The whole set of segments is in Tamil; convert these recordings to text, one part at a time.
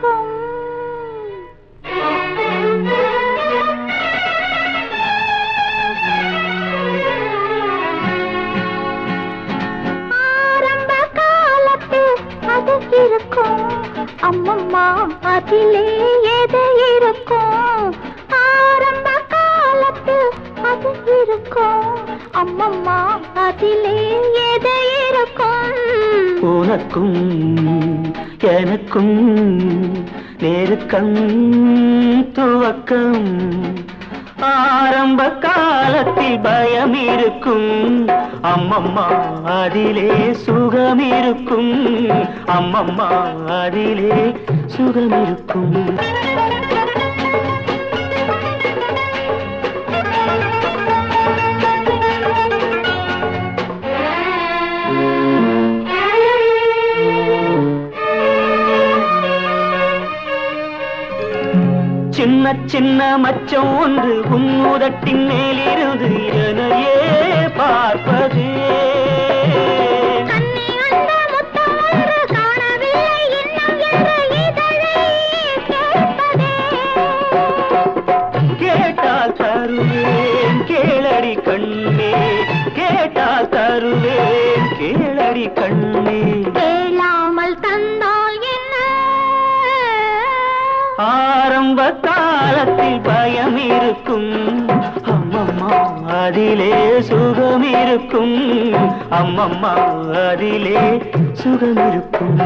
இருக்கும் ஆரம்ப காலத்தில் அது இருக்கும் அம்மம்மா அதிலே எது இருக்கும் ஆரம்ப காலத்தில் அது இருக்கும் அம்மம்மா அதிலே எது இருக்கும் உனக்கும் எனக்கும் நெருக்கம் துவக்கம் ஆரம்ப காலத்தில் பயம் இருக்கும் அம்மம்மா அதிலே சுகம் இருக்கும் அம்மம்மா அதிலே சுகம் இருக்கும் சின்ன சின்ன மச்சம் ஒன்று உன்னுதட்டின் மேலிருந்து எனையே பார்ப்பது கண்ணி அந்த முத்தம் ஒன்று காணவில்லை இன்னும் என்று இதழை கேட்பதே கேட்டால் தருவேன் கேளடி கண்ணே கேட்டால் தருவேன் கேளடி கண்ணே கேளாமல் தந்தால் என்ன ஆரம்ப காலத்தில் பயம் இருக்கும் அம்மம்மா அதிலே சுகம் இருக்கும் அம்மம்மா அதிலே சுகம் இருக்கும்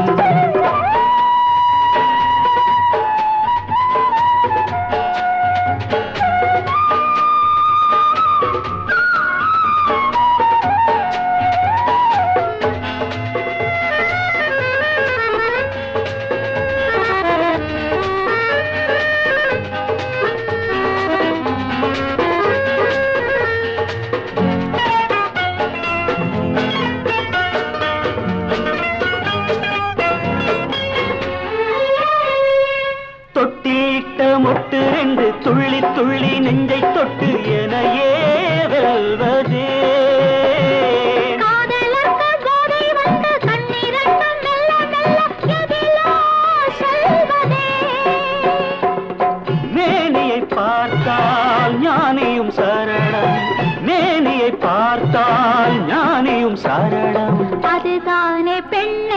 தொட்டிட்ட மொட்டு ரெண்டு துள்ளி துள்ளி நெஞ்சை தொட்டு எனையே வெல்வதே காதலர்கள் போதை வந்து கண்ணிரண்டும் மெல்ல மெல்ல எதிலோ செல்வதே மேனியை பார்த்தால் ஞானியும் சரணம் மேனியை பார்த்தால் ஞானியும் சரணம் அதுதானே பெண்